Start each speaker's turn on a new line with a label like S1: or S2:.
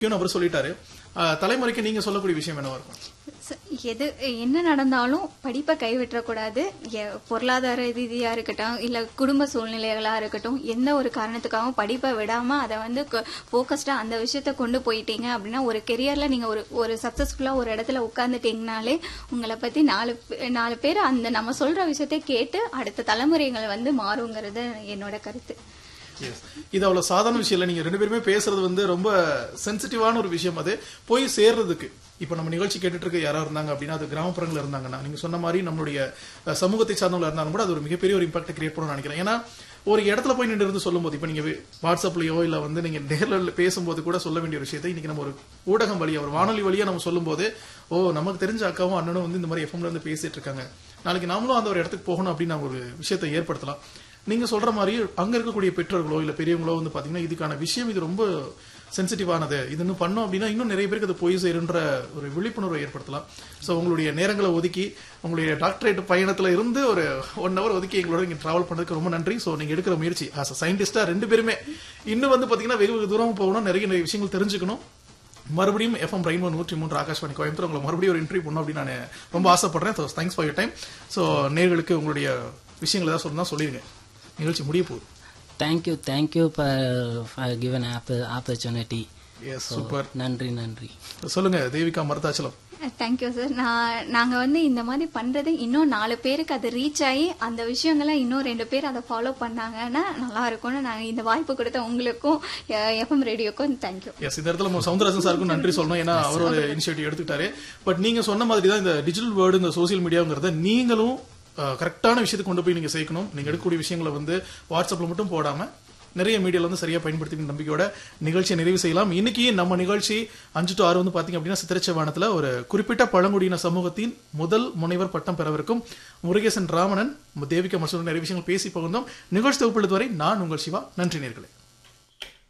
S1: முக்கியம்னு அவர் சொல்லிட்டாரு அஹ், தலைமுறைக்கு நீங்க சொல்லக்கூடிய விஷயம் என்னவா இருக்கும்
S2: ச- எது என்ன நடந்தாலும் படிப்பை கைவிட்டக்கூடாது எ- பொருளாதார ரீதியா இருக்கட்டும் இல்ல குடும்ப சூழ்நிலைகளா இருக்கட்டும் எந்த ஒரு காரணத்துக்காகவும் படிப்பை விடாம அதை வந்து போக்கஸ்டா அந்த விஷயத்த கொண்டு போயிட்டீங்க அப்படின்னா ஒரு கெரியர்ல நீங்க ஒரு ஒரு சக்சஸ்ஃபுல்லா ஒரு இடத்துல உட்கார்ந்துட்டீங்கனாலே உங்களை பத்தி நாலு பே- நாலு பேர் அந்த நம்ம சொல்ற விஷயத்தை கேட்டு அடுத்த தலைமுறைகள் வந்து மாறுங்கிறது என்னோட கருத்து
S1: Yes. இது அவ்வளவு சாதாரண விஷயம் இல்ல நீங்க ரெண்டு பேருமே பேசுறது வந்து ரொம்ப சென்சிட்டிவான ஒரு விஷயம் அது போய் சேர்றதுக்கு இப்ப நம்ம நிகழ்ச்சி கேட்டுட்டு இருக்க யாரா இருந்தாங்க அப்படின்னா அது கிராமப்புறங்கள்ல இருந்தாங்கன்னா நீங்க சொன்ன மாதிரி நம்மளுடைய அஹ், சமூகத்தை சார்ந்தவங்க இருந்தாலும் கூட அது ஒரு மிகப்பெரிய ஒரு இம்பாக்ட் கிரியேட் பண்ணணும்னு நினைக்கிறேன் ஏன்னா ஒரு இடத்துல போய் நின்று இருந்து சொல்லும்போது இப்ப நீங்க வாட்ஸ்அப்லயோ இல்ல வந்து நீங்க நேர்ல பேசும்போது கூட சொல்ல வேண்டிய ஒரு விஷயத்தை இன்னைக்கு நம்ம ஒரு ஊடகம் வழியா ஒரு வானொலி வழியா நம்ம சொல்லும்போது ஓ நமக்கு தெரிஞ்ச அக்காவும் அண்ணனும் வந்து இந்த மாதிரி எஃப்எம்ல இருந்து பேசிட்டு இருக்காங்க நாளைக்கு நாமளும் அந்த ஒரு இடத்துக்கு போகணும் அப்படின்னு நம்ம ஒரு விஷயத்தை ஏற்படுத்தலாம் நீங்க சொல்ற மாதிரி அங்க இருக்கக்கூடிய பெற்றோர்களோ இல்ல பெரியவங்களோ வந்து பாத்தீங்கன்னா இதுக்கான விஷயம் இது ரொம்ப சென்சிட்டிவானது இது இன்னும் பண்ணோம் அப்படின்னா இன்னும் நிறைய பேருக்கு அது போய் சேருன்ற ஒரு விழிப்புணர்வை ஏற்படுத்தலாம் சோ உங்களுடைய நேரங்களை ஒதுக்கி உங்களுடைய டாக்டரேட் பயணத்துல இருந்து ஒரு ஒன் ஹவர் ஒதுக்கி எங்களோட இங்க டிராவல் பண்ணதுக்கு ரொம்ப நன்றி சோ நீங்க எடுக்கிற முயற்சி ஆஸ் சயின்டிஸ்டா ரெண்டு பேருமே இன்னும் வந்து பாத்தீங்கன்னா வெகு வெகு தூரம் போகணும் நிறைய நிறைய விஷயங்கள் தெரிஞ்சுக்கணும் மறுபடியும் எஃப்எம் ரெயின்போ நூற்றி மூன்று ஆகாஷ்வாணி கோயம்புத்தூர் உங்களை மறுபடியும் ஒரு இன்டர்வியூ பண்ணணும் அப்படின்னு நான் ரொம்ப ஆசைப்படுறேன் so thanks for your time so நேர்களுக்கு உங்களுடைய விஷயங்கள் ஏதாவது சொல்லணும்னா சொல்லிடுங்க நிகழ்ச்சி முடிய போகுது
S3: Thank you, thank you for, for given app- opportunity.
S1: Yes super
S3: நன்றி நன்றி
S1: சொல்லுங்க தேவிகா மருதாச்சலம்
S2: தேங்க்யூ சார் நான் நாங்க வந்து இந்த மாதிரி பண்றது இன்னும் நாலு பேருக்கு அது ரீச் ஆகி அந்த விஷயங்களை இன்னும் ரெண்டு பேர் அதை ஃபாலோ பண்ணாங்கன்னா நல்லா இருக்கும்னு நாங்க இந்த வாய்ப்பு கொடுத்த உங்களுக்கும் எஃப்எம் ரேடியோக்கும் தேங்க்யூ
S1: எஸ் இந்த இடத்துல நம்ம சவுந்தரராஜன் சாருக்கும் நன்றி சொல்லணும் ஏன்னா அவர் ஒரு இனிஷியேட்டிவ் எடுத்துக்கிட்டாரு பட் நீங்க சொன்ன மாதிரி தான் இந்த டிஜிட்டல் வேர்டு இந்த சோசியல் மீடியாங்கிறத நீங்களும் கரெக்டான விஷயத்துக்கு கொண்டு போய் நீங்க சேர்க்கணும் நீங்க எடுக்கக்கூடிய விஷயங்களை வந்து வாட்ஸ்அப்ல மட்டும் போடாம நிறைய மீடியால வந்து சரியா பயன்படுத்தி நம்பிக்கையோட நிகழ்ச்சியை நிறைவு செய்யலாம் இன்னைக்கு நம்ம நிகழ்ச்சி அஞ்சு டு ஆறு வந்து பாத்தீங்க அப்படின்னா சித்திரச்சவானத்துல ஒரு குறிப்பிட்ட பழங்குடியின சமூகத்தின் முதல் முனைவர் பட்டம் பெறவிருக்கும் முருகேசன் ராமணன் தேவிகா மற்றும் நிறைய விஷயங்கள் பேசி பகிர்ந்தோம் நிகழ்ச்சி தொகுப்பு வரை நான் உங்கள் சிவா நன்றி நேர்களே